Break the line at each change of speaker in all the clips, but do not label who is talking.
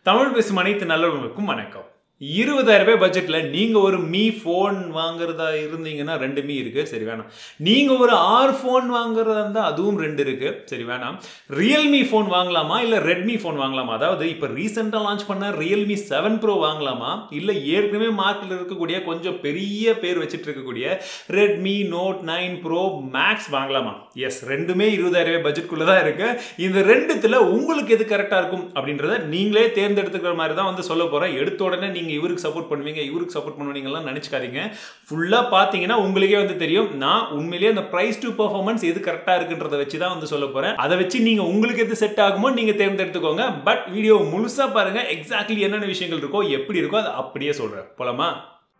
தமிழ் பேசும் அனைத்து நல்லவர்களுக்கும் வணக்கம் இருபதாயிரம் ரூபாய் பட்ஜெட்டில் நீங்கள் ஒரு மீ ஃபோன் வாங்குறதா இருந்தீங்கன்னா ரெண்டு மீ இருக்குது சரி வேணாம் நீங்கள் ஒரு ஆர் ஃபோன் வாங்குறதா இருந்தால் அதுவும் ரெண்டு இருக்குது சரி வேணாம் ரியல்மி ஃபோன் வாங்கலாமா இல்லை ரெட்மி ஃபோன் வாங்கலாமா அதாவது இப்போ ரீசெண்டாக லான்ச் பண்ண ரியல்மி செவன் ப்ரோ வாங்கலாமா இல்லை ஏற்கனவே மார்க்கெட்டில் இருக்கக்கூடிய கொஞ்சம் பெரிய பேர் வச்சுட்டு இருக்கக்கூடிய Redmi note nine bro max வாங்கலாமா எஸ் ரெண்டுமே இருபதாயிரம் ரூபாய் பட்ஜெட்குள்ளே தான் இருக்குது இந்த ரெண்டுத்தில் உங்களுக்கு எது கரெக்டாக இருக்கும் அப்படின்றத நீங்களே தேர்ந்தெடுத்துக்கிற மாதிரி தான் வந்து சொல்ல போகிறேன் எடுத்த உடனே நீங்கள் இவருக்கு சப்போர்ட் பண்ணுவீங்க இவருக்கு சப்போர்ட் பண்ணுவீங்கலாம் நினச்சிக்காதீங்க ஃபுல்லாக பார்த்தீங்கன்னா உங்களுக்கே வந்து தெரியும் நான் உண்மையிலேயே அந்த ப்ரைஸ் டு பர்ஃபார்மன்ஸ் எது கரெக்டாக இருக்குன்றத வச்சு தான் வந்து சொல்ல போகிறேன் அதை வச்சு நீங்கள் உங்களுக்கு எது செட் ஆகுமோ நீங்கள் தேர்ந்தெடுத்துக்கோங்க பட் வீடியோ முழுசாக பாருங்கள் எக்ஸாக்ட்லி என்னென்ன விஷயங்கள் இருக்கோ எப்படி இருக்கோ அதை அப்படியே சொல்கிறேன் போலாமா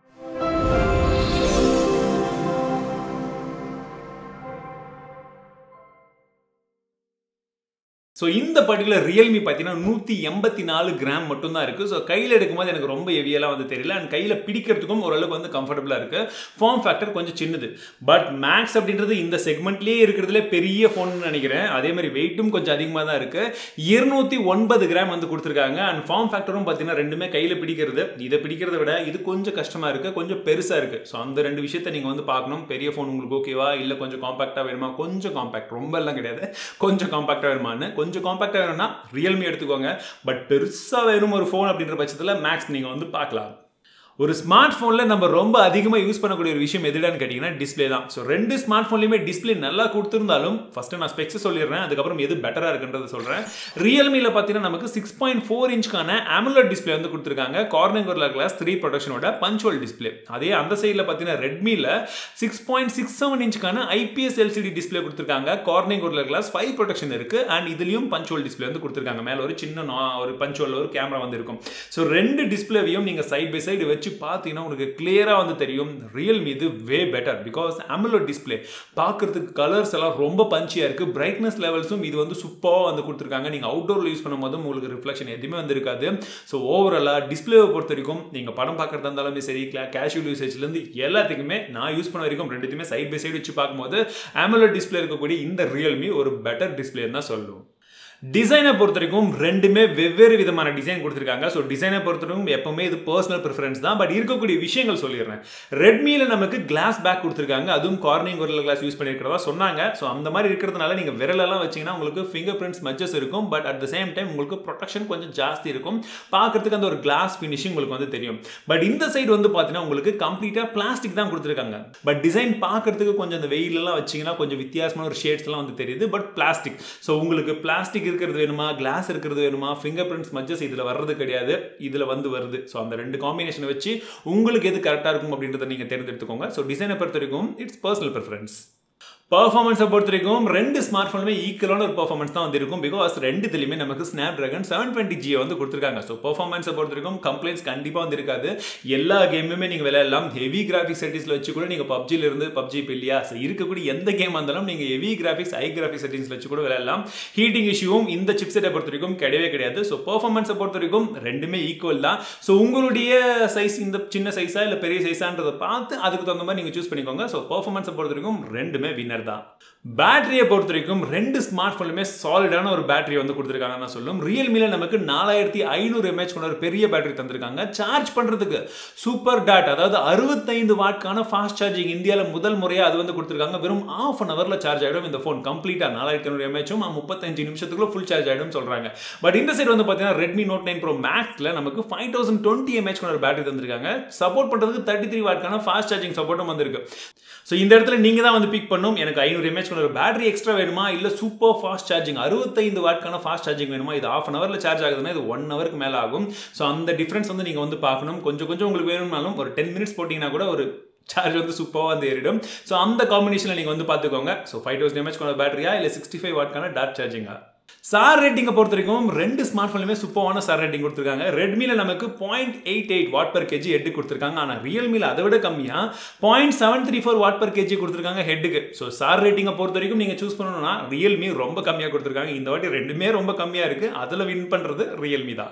ஸோ இந்த பர்டிகுலர் ரியல்மி பார்த்தீங்கன்னா நூற்றி எண்பத்தி நாலு கிராம் மட்டும் தான் இருக்குது ஸோ கையில் எடுக்கும்போது எனக்கு ரொம்ப ஹெவியெல்லாம் வந்து தெரியல அண்ட் கையில் பிடிக்கிறதுக்கும் ஓரளவுக்கு வந்து கம்ஃபர்டபுளாக இருக்குது ஃபார்ம் ஃபேக்டர் கொஞ்சம் சின்னது பட் மேக்ஸ் அப்படின்றது இந்த செக்மெண்ட்லேயே இருக்கிறதுல பெரிய ஃபோன் நினைக்கிறேன் அதே மாதிரி வெயிட்டும் கொஞ்சம் அதிகமாக தான் இருக்குது இருநூத்தி ஒன்பது கிராம் வந்து கொடுத்துருக்காங்க அண்ட் ஃபார்ம் ஃபேக்டரும் பார்த்தீங்கன்னா ரெண்டுமே கையில் பிடிக்கிறது இதை பிடிக்கிறத விட இது கொஞ்சம் கஷ்டமாக இருக்குது கொஞ்சம் பெருசாக இருக்குது ஸோ அந்த ரெண்டு விஷயத்தை நீங்கள் வந்து பார்க்கணும் பெரிய ஃபோன் உங்களுக்கு ஓகேவா இல்லை கொஞ்சம் காம்பாக்டாக வேணுமா கொஞ்சம் காம்பாக்ட் ரொம்ப எல்லாம் கிடையாது கொஞ்சம் காம்பாக்டாக வேணுமான்னு கொஞ்சம் காம்பாக்டாக வேணும்னா ரியல்மி எடுத்துக்கோங்க பட் பெருசாக வேணும் ஒரு ஃபோன் அப்படின்ற பட்சத்தில் மேக்ஸ் நீங்கள் வந்து பார்க்கலாம் ஒரு ஸ்மார்ட் ஃபோனில் நம்ம ரொம்ப அதிகமாக யூஸ் பண்ணக்கூடிய ஒரு விஷயம் எதுடான்னு கேட்டிங்கன்னா டிஸ்பிளே தான் ஸோ ரெண்டு ஸ்மார்ட் ஃபோன்லையுமே டிஸ்பிளே நல்லா கொடுத்துருந்தாலும் ஃபஸ்ட்டு நான் ஸ்பெக்ஸ் சொல்லிடுறேன் அதுக்கப்புறம் எது பெட்டராக இருக்குன்றத சொல்கிறேன் ரியல்மியில் பார்த்தீங்கன்னா நமக்கு சிக்ஸ் பாயிண்ட் ஃபோர் இன்ச்க்கான AMOLED டிஸ்பிளே வந்து கொடுத்துருக்காங்க கார்னிங் ஒரு கிளாஸ் த்ரீ ப்ரொடக்ஷனோட பஞ்சுவல் டிஸ்பிளே அதே அந்த சைடில் பார்த்தீங்கன்னா ரெட்மியில் சிக்ஸ் பாயிண்ட் சிக்ஸ் செவன் இன்ச்க்கான ஐபிஎஸ் எல்சிடி டிஸ்பிளே கொடுத்துருக்காங்க கார்னிங் ஒரு கிளாஸ் ஃபைவ் ப்ரொடக்ஷன் இருக்குது அண்ட் இதுலேயும் பஞ்சுவல் டிஸ்பிளே வந்து கொடுத்துருக்காங்க மேலே ஒரு சின்ன நா- ஒரு பஞ்சுவல் ஒரு கேமரா வந்து இருக்கும் ஸோ ரெண்டு டிஸ்பிளேவையும் நீங்கள் சைட் பை சைடு வச்சு பார்த்தீங்கன்னா உங்களுக்கு கிளியராக வந்து தெரியும் ரியல்மி இது way better because AMOLED display பார்க்கறதுக்கு கலர்ஸ் எல்லாம் ரொம்ப பஞ்சியாக இருக்குது பிரைட்னஸ் லெவல்ஸும் இது வந்து சூப்பராக வந்து கொடுத்துருக்காங்க நீங்கள் அவுட்டோரில் யூஸ் பண்ணும்போதும் உங்களுக்கு ரிஃப்ளெக்ஷன் எதுவுமே வந்து இருக்காது ஸோ ஓவராலாக டிஸ்பிளேவை பொறுத்த வரைக்கும் நீங்கள் படம் பார்க்குறதா இருந்தாலுமே சரி கேஷுவல் யூசேஜ்லேருந்து எல்லாத்துக்குமே நான் யூஸ் பண்ண வரைக்கும் ரெண்டுத்தையுமே சைட் பை சைடு வச்சு பார்க்கும்போது AMOLED டிஸ்பிளே இருக்கக்கூடிய இந்த ரியல்மி ஒரு பெட்டர் டிஸ்பிளேன்னு தான் சொல்லுவோம் டிசைனை பொறுத்த வரைக்கும் ரெண்டுமே வெவ்வேறு விதமான டிசைன் கொடுத்துருக்காங்க ஸோ டிசைனை பொறுத்த வரைக்கும் எப்பவுமே இது பர்சனல் ப்ரிஃபரன்ஸ் தான் பட் இருக்கக்கூடிய விஷயங்கள் சொல்லிடுறேன் ரெட்மியில் நமக்கு கிளாஸ் பேக் கொடுத்துருக்காங்க அதுவும் கார்னிங் ஒரு கிளாஸ் யூஸ் பண்ணியிருக்கிறதா சொன்னாங்க ஸோ அந்த மாதிரி இருக்கிறதுனால நீங்கள் விரலெல்லாம் வச்சீங்கன்னா உங்களுக்கு ஃபிங்கர் பிரிண்ட்ஸ் மச்சஸ் இருக்கும் but at the same time உங்களுக்கு ப்ரொடெக்ஷன் கொஞ்சம் ஜாஸ்தி இருக்கும் பார்க்கறதுக்கு அந்த ஒரு கிளாஸ் ஃபினிஷிங் உங்களுக்கு வந்து தெரியும் பட் இந்த சைடு வந்து பார்த்தீங்கன்னா உங்களுக்கு கம்ப்ளீட்டாக பிளாஸ்டிக் தான் கொடுத்துருக்காங்க பட் டிசைன் பார்க்கறதுக்கு கொஞ்சம் அந்த வெயிலெல்லாம் வச்சிங்கன்னா கொஞ்சம் வித்தியாசமான ஒரு ஷேட்ஸ் எல்லாம் வந்து தெரியுது பட் பிளாஸ்டிக் ஸோ உங்களுக்கு பிளாஸ்டிக் இருக்கிறது வேணுமா கிளாஸ் இருக்கிறது வேணுமா ஃபிங்கர் பிரிண்ட்ஸ் மச்சஸ் இதில் வர்றது கிடையாது இதில் வந்து வருது ஸோ அந்த ரெண்டு காம்பினேஷனை வச்சு உங்களுக்கு எது கரெக்டாக இருக்கும் அப்படின்றத நீங்கள் தேர்ந்தெடுத்துக்கோங்க ஸோ டிசைனை பொறுத்த வரைக்கும் இட்ஸ் பர்சனல் ப்ரிஃபரன்ஸ் பர்ஃபார்மன்ஸை பொறுத்த வரைக்கும் ரெண்டு ஸ்மார்ட் ஃபோனுமே ஈக்குவலான ஒரு பர்ஃபார்மன்ஸ் தான் வந்திருக்கும் பிகாஸ் ரெண்டுத்துலையுமே நமக்கு ஸ்னாப் ட்ராகன் செவன் டுவெண்ட்டி ஜியை வந்து கொடுத்துருக்காங்க ஸோ பர்ஃபார்மன்ஸை பொறுத்த வரைக்கும் கம்ப்ளைண்ட்ஸ் கண்டிப்பாக வந்து இருக்காது எல்லா கேமுமே நீங்கள் விளையாடலாம் ஹெவி கிராஃபிக்ஸ் செட்டிங்ஸில் வச்சு கூட நீங்கள் பப்ஜில இருந்து பப்ஜி இப்போ இல்லையா ஸோ இருக்கக்கூடிய எந்த கேம் இருந்தாலும் நீங்கள் ஹெவி கிராஃபிக்ஸ் ஹை கிராஃபிக்ஸ் செட்டிங்ஸில் வச்சு கூட விளையாடலாம் ஹீட்டிங் இஷ்யூவும் இந்த சிப்செட்டை பொறுத்த வரைக்கும் கிடையவே கிடையாது ஸோ பர்ஃபார்மன்ஸை பொறுத்த வரைக்கும் ரெண்டுமே ஈக்குவல் தான் ஸோ உங்களுடைய சைஸ் இந்த சின்ன சைஸா இல்லை பெரிய சைஸான்றதை பார்த்து அதுக்கு தகுந்த மாதிரி நீங்கள் சூஸ் பண்ணிக்கோங்க ஸோ பர்ஃபார்மன்ஸை பொறுத்த வரைக்கும் ரெண்டுமே வின்னர் தான் பேட்டரியை பொறுத்த வரைக்கும் ரெண்டு ஸ்மார்ட் ஃபோன்லுமே சாலிடான ஒரு பேட்டரி வந்து கொடுத்துருக்காங்கன்னு நான் சொல்லும் ரியல்மியில் நமக்கு நாலாயிரத்தி ஐநூறு எம்ஏஹெச் கொண்ட ஒரு பெரிய பேட்டரி தந்திருக்காங்க சார்ஜ் பண்ணுறதுக்கு சூப்பர் டாட் அதாவது அறுபத்தைந்து வாட்கான ஃபாஸ்ட் சார்ஜிங் இந்தியாவில் முதல் முறையாக அது வந்து கொடுத்துருக்காங்க வெறும் ஆஃப் அன் ஹவரில் சார்ஜ் ஆகிடும் இந்த ஃபோன் கம்ப்ளீட்டாக நாலாயிரத்தி ஐநூறு எம்ஏஹெச்சும் முப்பத்தஞ்சு நிமிஷத்துக்குள்ள ஃபுல் சார்ஜ் ஆகிடும் சொல்கிறாங்க பட் இந்த சைடு வந்து பார்த்தீங்கன்னா ரெட்மி நோட் நைன் ப்ரோ மேக்ஸில் நமக்கு ஃபைவ் தௌசண்ட் டுவெண்ட்டி எம்ஏஹெச் கொண்ட ஒரு பேட்டரி தந்திருக்காங்க சப்போர்ட் பண்ணுறதுக்கு தேர்ட்டி த்ரீ வாட்கான ஃபாஸ்ட் சார்ஜிங் சப்போர்ட்டும் வந்திருக்கு ஸோ இந்த இடத்துல நீங்கள் தான் வந்து பிக் பண்ணும் எனக்கு ஐநூறு எம்ஏஹெச் கொண்ட ஒரு பேட்டரி எக்ஸ்ட்ரா வேணுமா இல்லை சூப்பர் ஃபாஸ்ட் சார்ஜிங் அறுபத்தைந்து வாட்கான ஃபாஸ்ட் சார்ஜிங் வேணுமா இது ஆஃப் அன் ஹவரில் சார்ஜ் ஆகுதுன்னா இது ஒன் ஹவருக்கு மேலே ஆகும் ஸோ அந்த டிஃப்ரென்ஸ் வந்து நீங்கள் வந்து பார்க்கணும் கொஞ்சம் கொஞ்சம் உங்களுக்கு வேணும்னாலும் ஒரு டென் மினிட்ஸ் போட்டிங்கன்னா கூட ஒரு சார்ஜ் வந்து சூப்பராக வந்து ஏறிடும் ஸோ அந்த காம்பினேஷனில் நீங்கள் வந்து பார்த்துக்கோங்க ஸோ ஃபைவ் தௌசண்ட் எம்ஏஹெச் கொண்ட பேட்டரியா இல்லை சிக்ஸ்டி ஃபைவ் வாட்கான டார்க் சார்ஜிங்கா சார் ரேட்டிங்கை பொறுத்த வரைக்கும் ரெண்டு ஸ்மார்ட் ஃபோன்லையுமே சூப்பரான சார் ரேட்டிங் கொடுத்துருக்காங்க ரெட்மியில் நமக்கு point eight eight watt per K G கொடுத்துருக்காங்க ஆனால் ரியல்மியில் அதை விட கம்மியாக point seven three four watt per K கொடுத்துருக்காங்க ஹெட்டுக்கு ஸோ சார் ரேட்டிங்கை பொறுத்த வரைக்கும் நீங்கள் சூஸ் பண்ணணும்னா ரியல்மி ரொம்ப கம்மியாக கொடுத்துருக்காங்க இந்த வாட்டி ரெண்டுமே ரொம்ப கம்மியாக இருக்குது அதில் வின் பண்ணுறது ரியல்மி தான்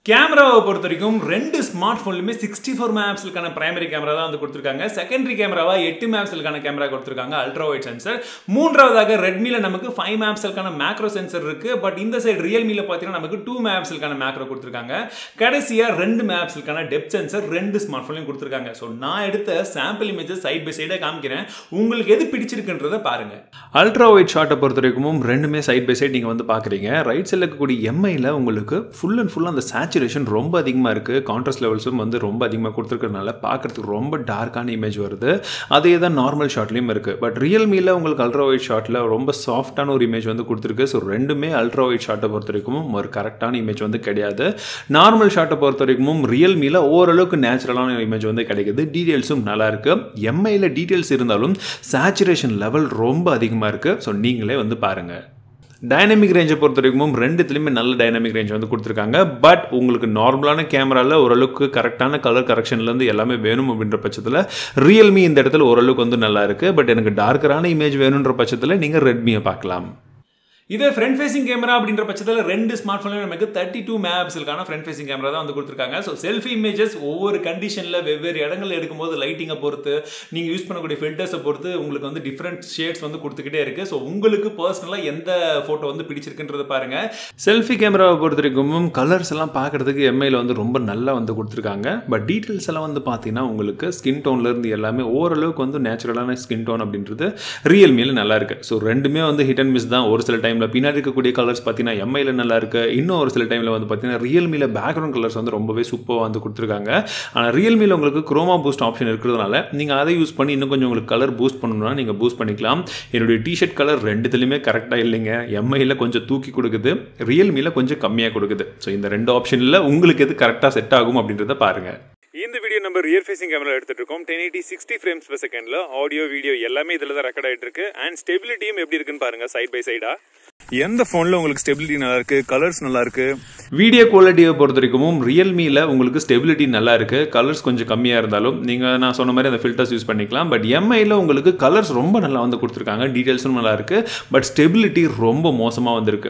கேமராவை பொறுத்த வரைக்கும் ரெண்டு ஸ்மார்ட் ஃபோன்லையுமே சிக்ஸ்டி ஃபோர் மேப்ஸுக்கான பிரைமரி கேமரா தான் வந்து கொடுத்துருக்காங்க செகண்டரி கேமராவா எட்டு மேப்ஸுக்கான கேமரா கொடுத்துருக்காங்க அல்ட்ரா ஒயிட் சென்சர் மூன்றாவதாக ரெட்மியில் நமக்கு ஃபைவ் மேப்ஸுக்கான மேக்ரோ சென்சர் இருக்கு பட் இந்த சைடு ரியல்மியில் பார்த்தீங்கன்னா நமக்கு டூ மேப்ஸுக்கான மேக்ரோ கொடுத்துருக்காங்க கடைசியாக ரெண்டு மேப்ஸுக்கான டெப் சென்சர் ரெண்டு ஸ்மார்ட் ஃபோன்லையும் கொடுத்துருக்காங்க ஸோ நான் எடுத்த சாம்பிள் இமேஜஸ் சைட் பை சைடாக காமிக்கிறேன் உங்களுக்கு எது பிடிச்சிருக்குன்றதை பாருங்க அல்ட்ரா ஒயிட் ஷாட்டை பொறுத்த வரைக்கும் ரெண்டுமே சைட் பை சைட் நீங்கள் வந்து பார்க்குறீங்க ரைட் சைடில் இருக்கக்கூடிய எம்ஐயில் உங்களுக்கு ஃபுல் அண்ட் ஃபுல்லாக அந்த சேச்சுரேஷன் ரொம்ப அதிகமாக இருக்குது கான்ட்ராஸ்ட் லெவல்ஸும் வந்து ரொம்ப அதிகமாக கொடுத்துருக்கறனால பார்க்குறதுக்கு ரொம்ப டார்க்கான இமேஜ் வருது அதே தான் நார்மல் ஷாட்லேயும் இருக்குது பட் ரியல்மியில் உங்களுக்கு அல்ட்ரா ஒயிட் ஷாட்டில் ரொம்ப சாஃப்டான ஒரு இமேஜ் வந்து கொடுத்துருக்கு ஸோ ரெண்டுமே அல்ட்ரா ஒயிட் ஷாட்டை பொறுத்த வரைக்கும் ஒரு கரெக்டான இமேஜ் வந்து கிடையாது நார்மல் ஷாட்டை பொறுத்த வரைக்கும் ரியல்மியில் ஓரளவுக்கு நேச்சுரலான இமேஜ் வந்து கிடைக்குது டீட்டெயில்ஸும் நல்லா இருக்குது எம்ஐயில் டீட்டெயில்ஸ் இருந்தாலும் சேச்சுரேஷன் லெவல் ரொம்ப அதிகமாக இருக்குது ஸோ நீங்களே வந்து பாருங்கள் டைனமிக் ரேஞ்சை பொறுத்த வரைக்கும் ரெண்டுத்துலேயுமே நல்ல டைனமிக் ரேஞ்ச் வந்து கொடுத்துருக்காங்க பட் உங்களுக்கு நார்மலான கேமராவில் ஓரளவுக்கு கரெக்டான கலர் கரெக்ஷன்லேருந்து எல்லாமே வேணும் அப்படின்ற பட்சத்தில் ரியல்மி இந்த இடத்துல ஓரளவுக்கு வந்து நல்லா இருக்குது பட் எனக்கு டார்க்கரான இமேஜ் வேணுன்ற பட்சத்தில் நீங்கள் ரெட்மியை பார்க்கலாம் இதே ஃப்ரண்ட் ஃபேசிங் கேமரா அப்படின்ற பட்சத்தில் ரெண்டு ஸ்மார்ட் ஃபோன்ல நமக்கு தேர்ட்டி டூ மேப்ஸுக்கான ஃப்ரண்ட் ஃபேசிங் கேமரா தான் வந்து கொடுத்துருக்காங்க ஸோ செல்ஃபி இமேஜஸ் ஒவ்வொரு கண்டிஷனில் வெவ்வேறு இடங்கள் எடுக்கும்போது லைட்டிங்கை பொறுத்து நீங்கள் யூஸ் பண்ணக்கூடிய ஃபில்டர்ஸை பொறுத்து உங்களுக்கு வந்து டிஃப்ரெண்ட் ஷேட்ஸ் வந்து கொடுத்துக்கிட்டே இருக்குது ஸோ உங்களுக்கு பர்சனலாக எந்த ஃபோட்டோ வந்து பிடிச்சிருக்குன்றத பாருங்க செல்ஃபி கேமராவை பொறுத்த வரைக்கும் கலர்ஸ் எல்லாம் பார்க்குறதுக்கு எம்ஐயில் வந்து ரொம்ப நல்லா வந்து கொடுத்துருக்காங்க பட் டீட்டெயில்ஸ் எல்லாம் வந்து பார்த்தீங்கன்னா உங்களுக்கு ஸ்கின் டோன்லேருந்து எல்லாமே ஓரளவுக்கு வந்து நேச்சுரலான ஸ்கின் டோன் அப்படின்றது ரியல்மியில் நல்லா இருக்கு ஸோ ரெண்டுமே வந்து ஹிட் அண்ட் மிஸ் தான் ஒரு சில டைமில் பின்னாடி இருக்கக்கூடிய கலர்ஸ் பார்த்தீங்கன்னா எம்ஐயில் நல்லா இருக்கு இன்னும் ஒரு சில டைமில் வந்து பார்த்தீங்கன்னா ரியல்மியில் பேக்ரவுண்ட் கலர்ஸ் வந்து ரொம்பவே சூப்பராக வந்து கொடுத்துருக்காங்க ஆனால் ரியல்மியில் உங்களுக்கு குரோமா பூஸ்ட் ஆப்ஷன் இருக்கிறதுனால நீங்கள் அதை யூஸ் பண்ணி இன்னும் கொஞ்சம் உங்களுக்கு கலர் பூஸ்ட் பண்ணணும்னா நீங்கள் பூஸ்ட் பண்ணிக்கலாம் என்னுடைய டிஷர்ட் கலர் ரெண்டுத்துலையுமே கரெக்டாக இல்லைங்க எம்ஐயில் கொஞ்சம் தூக்கி கொடுக்குது ரியல்மியில் கொஞ்சம் கம்மியாக கொடுக்குது ஸோ இந்த ரெண்டு ஆப்ஷனில் உங்களுக்கு எது கரெக்டாக செட் ஆகும் அப்படின்றத பாருங்கள் இந்த வீடியோ நம்ம ரியர் ஃபேசிங் கேமரா எடுத்துட்டு இருக்கோம் ten eighty sixty frames per செகண்ட்ல ஆடியோ வீடியோ எல்லாமே இதில் தான் ரெக்கார்ட் ஆகிட்டு இருக்கு அண்ட் ஸ்டெபிலிட்டியும் எப்படி இருக்குன்னு பாருங்க சைட் பை சைடா எந்த ஃபோனில் உங்களுக்கு ஸ்டெபிலிட்டி நல்லா இருக்கு கலர்ஸ் நல்லா இருக்கு வீடியோ குவாலிட்டியை பொறுத்த வரைக்கும் ரியல்மியில் உங்களுக்கு ஸ்டெபிலிட்டி நல்லா இருக்கு கலர்ஸ் கொஞ்சம் கம்மியாக இருந்தாலும் நீங்கள் நான் சொன்ன மாதிரி அந்த ஃபில்டர்ஸ் யூஸ் பண்ணிக்கலாம் பட் எம்ஐயில் உங்களுக்கு கலர்ஸ் ரொம்ப நல்லா வந்து கொடுத்துருக்காங்க டீட்டெயில்ஸும் நல்லா இருக்கு பட் ஸ்டெபிலிட்டி ரொம்ப மோசமாக வந்திருக்கு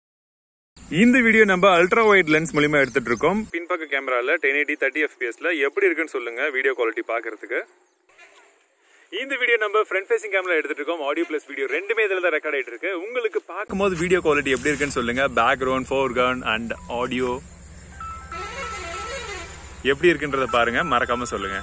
இந்த வீடியோ நம்ம அல்ட்ரா வைட் லென்ஸ் மூலியமா எடுத்துட்டு இருக்கோம் பின்பக்க கேமரால டென் எயிட்டி தேர்ட்டி எஃபிஎஸ்ல எப்படி இருக்குன்னு சொல்லுங்க வீடியோ குவாலிட்டி பார்க்கறதுக்கு இந்த வீடியோ நம்ம ஃப்ரண்ட் ஃபேசிங் கேமரா எடுத்துட்டு இருக்கோம் ஆடியோ பிளஸ் வீடியோ ரெண்டுமே இதில் தான் ரெக்கார்ட் ஆயிட்டு இருக்கு உங்களுக்கு பார்க்கும்போது வீடியோ குவாலிட்டி எப்படி இருக்குன்னு சொல்லுங்க பேக்ரவுண்ட் ஃபோர்கிரவுண்ட் அண்ட் ஆடியோ எப்படி இருக்குன்றத பாருங்க மறக்காம சொல்லுங்க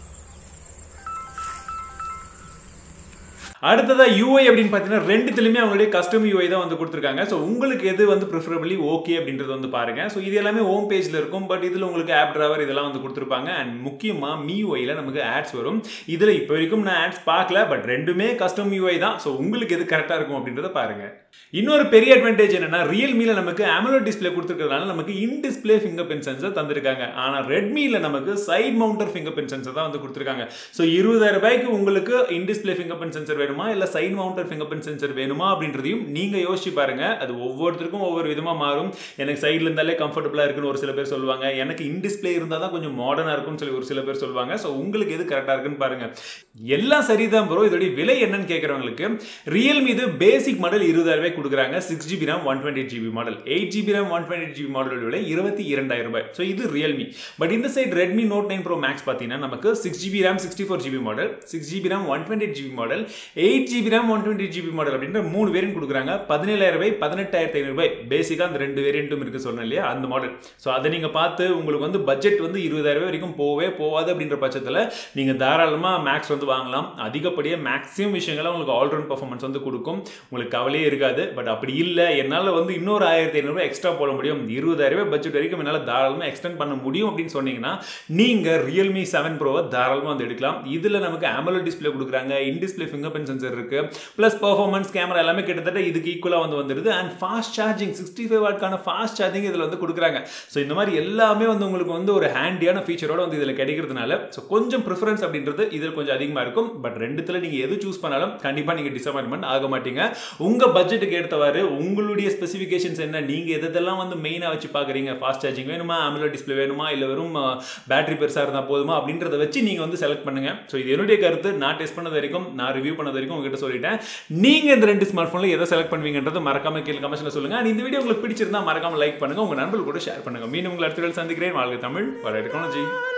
அடுத்ததா யூஐ அப்படின்னு பார்த்தீங்கன்னா ரெண்டுத்துலையுமே அவங்களுடைய கஸ்டம் யூஐ தான் வந்து கொடுத்துருக்காங்க ஸோ உங்களுக்கு எது வந்து ப்ரிஃபரபிளி ஓகே அப்படின்றது வந்து பாருங்க ஸோ இது எல்லாமே ஹோம் பேஜில் இருக்கும் பட் இதில் உங்களுக்கு ஆப் டிராவர் இதெல்லாம் வந்து கொடுத்துருப்பாங்க அண்ட் முக்கியமாக மீ யூஐயில் நமக்கு ஆட்ஸ் வரும் இதில் இப்போ வரைக்கும் நான் ஆட்ஸ் பார்க்கல பட் ரெண்டுமே கஸ்டம் யூஐ தான் ஸோ உங்களுக்கு எது கரெக்டாக இருக்கும் அப்படின்றத பாருங்க இன்னொரு பெரிய அட்வான்டேஜ் என்னன்னா ரியல்மியில் நமக்கு AMOLED டிஸ்பிளே கொடுத்துருக்கிறதுனால நமக்கு in display fingerprint sensor தந்திருக்காங்க ஆனால் ரெட்மியில் நமக்கு side mounted fingerprint sensor தான் வந்து கொடுத்துருக்காங்க ஸோ இருபதாயிரம் ரூபாய்க்கு உங்களுக்கு in display fingerprint sensor வேணுமா இல்லை side mounted fingerprint sensor வேணுமா அப்படின்றதையும் நீங்கள் யோசிச்சு பாருங்க அது ஒவ்வொருத்தருக்கும் ஒவ்வொரு விதமாக மாறும் எனக்கு சைடில் இருந்தாலே கம்ஃபர்டபுளாக இருக்குன்னு ஒரு சில பேர் சொல்லுவாங்க எனக்கு இன் டிஸ்பிளே இருந்தால் தான் கொஞ்சம் மாடர்னாக இருக்கும்னு சொல்லி ஒரு சில பேர் சொல்லுவாங்க ஸோ உங்களுக்கு எது கரெக்டாக இருக்குன்னு பாருங்க எல்லாம் சரிதான் ப்ரோ இதோடைய விலை என்னன்னு கேட்குறவங்களுக்கு ரியல்மி இது பேசிக் மாடல் இருபதாயிரம் ரூபாய் கொடுக்குறாங்க six GB RAM one twenty GB model eight GB RAM one twenty GB model விலை இருபத்தி இரண்டாயிரம் ரூபாய் ஸோ இது ரியல்மி பட் இந்த side Redmi note nine bro Max பார்த்தீங்கன்னா நமக்கு six GB RAM sixty four GB model six GB RAM one twenty GB model eight GB RAM one twenty GB model அப்படின்ற மூணு வேரியன்ட் கொடுக்குறாங்க பதினேழாயிரம் ரூபாய் பதினெட்டாயிரத்தி ஐநூறு ரூபாய் பேசிக்காக அந்த ரெண்டு வேரியண்ட்டும் இருக்கு சொன்னேன் இல்லையா அந்த மாடல் ஸோ அதை நீங்கள் பார்த்து உங்களுக்கு வந்து பட்ஜெட் வந்து இருபதாயிரம் ரூபாய் வரைக்கும் போவே போகாது அப்படின்ற பட்சத்தில் நீங்கள் தாராளமாக மேக்ஸ் வந்து வாங்கலாம் அதிகப்படியாக மேக்ஸிமம் விஷயங்களை உங்களுக்கு ஆல்ரவுண்ட் பர்ஃபார்மன்ஸ் வந்து கொடுக்கும் உங்களுக்கு கவலையே இருக்காது பட் அப்படி இல்லை என்னால் வந்து இன்னொரு ஆயிரத்தி ஐநூறுரூவா எக்ஸ்ட்ரா போட முடியும் இருபதாயிரம் ரூபாய் பட்ஜெட் வரைக்கும் என்னால் தாராளமாக எக்ஸ்டெண்ட் பண்ண முடியும் அப்படின்னு சொன்னீங்கன்னா நீங்கள் ரியல்மி செவன் ப்ரோவை தாராளமாக வந்து எடுக்கலாம் இதில் நமக்கு AMOLED டிஸ்பிளே கொடுக்குறாங்க in display fingerprint sensor இருக்கு ப்ளஸ் பர்ஃபார்மன்ஸ் கேமரா எல்லாமே கிட்டத்தட்ட இதுக்கு ஈக்குவலாக வந்து வந்துடுது and fast charging sixty five வாட்கான ஃபாஸ்ட் சார்ஜிங் இதில் வந்து கொடுக்குறாங்க ஸோ இந்த மாதிரி எல்லாமே வந்து உங்களுக்கு வந்து ஒரு ஹேண்டியான ஃபீச்சரோட வந்து இதில் கிடைக்கிறதுனால ஸோ கொஞ்சம் ப்ரிஃபரன்ஸ் அப்படின்றது இதில் கொஞ்சம் அதிகமாக இருக்கும் பட் ரெண்டுத்தில் நீங்கள் எது சூஸ் பண்ணாலும் கண்டிப்பாக நீங்கள் டிசப்பாயின்மெண்ட் ஆக மாட்டீங்க உங்கள் பட்ஜெட் பட்ஜெட்டுக்கு ஏற்றவாறு உங்களுடைய ஸ்பெசிஃபிகேஷன்ஸ் என்ன நீங்கள் எதெல்லாம் வந்து மெயினாக வச்சு பார்க்குறீங்க ஃபாஸ்ட் சார்ஜிங் வேணுமா AMOLED டிஸ்பிளே வேணுமா இல்லை வெறும் பேட்டரி பெருசாக இருந்தால் போதுமா அப்படின்றத வச்சு நீங்கள் வந்து செலக்ட் பண்ணுங்கள் ஸோ இது என்னுடைய கருத்து நான் டெஸ்ட் பண்ணது வரைக்கும் நான் ரிவ்யூ பண்ணது வரைக்கும் உங்ககிட்ட சொல்லிட்டேன் நீங்கள் இந்த ரெண்டு ஸ்மார்ட் ஃபோனில் எதை செலக்ட் பண்ணுவீங்கன்றது மறக்காம கீழே கமெண்ட்ஸில் சொல்லுங்கள் and இந்த வீடியோ உங்களுக்கு பிடிச்சிருந்தா மறக்காம லைக் பண்ணுங்கள் உங்கள் நண்பர்கள் கூட ஷேர் பண்ணுங்கள் மீண்டும் உங்களை அடுத்த வீடியோவில் சந்திக்கிறேன் வாழ்க தமிழ் வர இருக்கணும் ஜி